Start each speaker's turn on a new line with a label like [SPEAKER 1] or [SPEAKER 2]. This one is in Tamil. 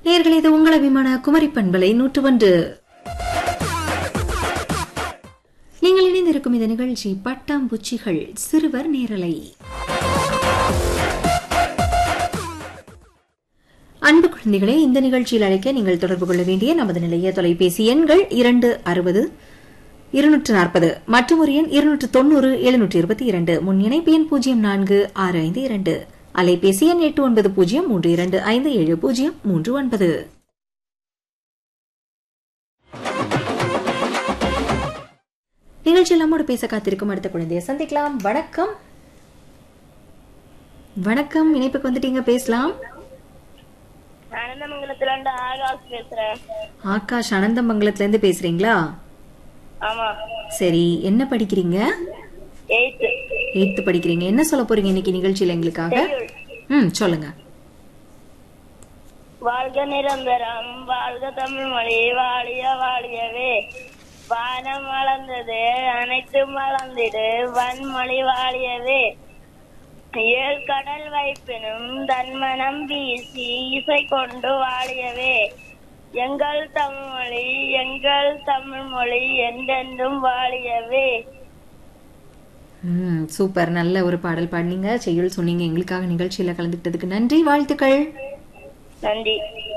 [SPEAKER 1] நேயர்களே இது உங்கள் அபிமான குமரி பண்பலை நூற்று ஒன்று நீங்கள் இணைந்திருக்கும் இந்த நிகழ்ச்சி பட்டாம்பூச்சிகள் சிறுவர் நேரலை அன்பு குழந்தைகளே இந்த நிகழ்ச்சியில் அழைக்க நீங்கள் தொடர்பு கொள்ள வேண்டிய நமது நிலைய தொலைபேசி எண்கள் இரண்டு அறுபது இருநூற்று நாற்பது மற்றும் ஒரு எண் இருநூற்று தொண்ணூறு எழுநூற்று இருபத்தி இரண்டு முன் இணைப்பு எண் பூஜ்ஜியம் நான்கு ஆறு ஐந்து இரண்டு அலைபேசி எண் எட்டு ஒன்பது பூஜ்ஜியம் மூன்று இரண்டு ஐந்து ஏழு பூஜ்ஜியம் மூன்று ஒன்பது நிகழ்ச்சியில் நம்மோடு பேச காத்திருக்கும் அடுத்த குழந்தையை சந்திக்கலாம் வணக்கம் வணக்கம் இணைப்புக்கு வந்துட்டீங்க பேசலாம்
[SPEAKER 2] அனந்தமங்கலத்துல இருந்து ஆகாஷ் பேசுறேன்
[SPEAKER 1] ஆகாஷ் அனந்தமங்கலத்துல இருந்து பேசுறீங்களா
[SPEAKER 2] ஆமா
[SPEAKER 1] சரி என்ன படிக்கிறீங்க
[SPEAKER 2] எயித்து
[SPEAKER 1] எயித்து படிக்கிறீங்க என்ன சொல்ல போறீங்க இன்னைக்கு நிகழ்ச்சியில எங்களுக்காக ம் சொல்லுங்க
[SPEAKER 2] வாழ்க நிரந்தரம் வாழ்க தமிழ் மொழி வாழிய வாழியவே வானம் வளர்ந்தது அனைத்தும் வளர்ந்திடு வன்மொழி வாழியவே ஏழ் கடல் வைப்பினும் தன்மனம் வீசி இசை கொண்டு வாழியவே எங்கள் தமிழ் மொழி எங்கள் தமிழ் மொழி என்றென்றும் வாழியவே
[SPEAKER 1] ம் சூப்பர் நல்ல ஒரு பாடல் பாடினீங்க செய்யுள் சொன்னீங்க எங்களுக்காக நிகழ்ச்சியில கலந்துக்கிட்டதுக்கு நன்றி வாழ்த்துக்கள்
[SPEAKER 2] நன்றி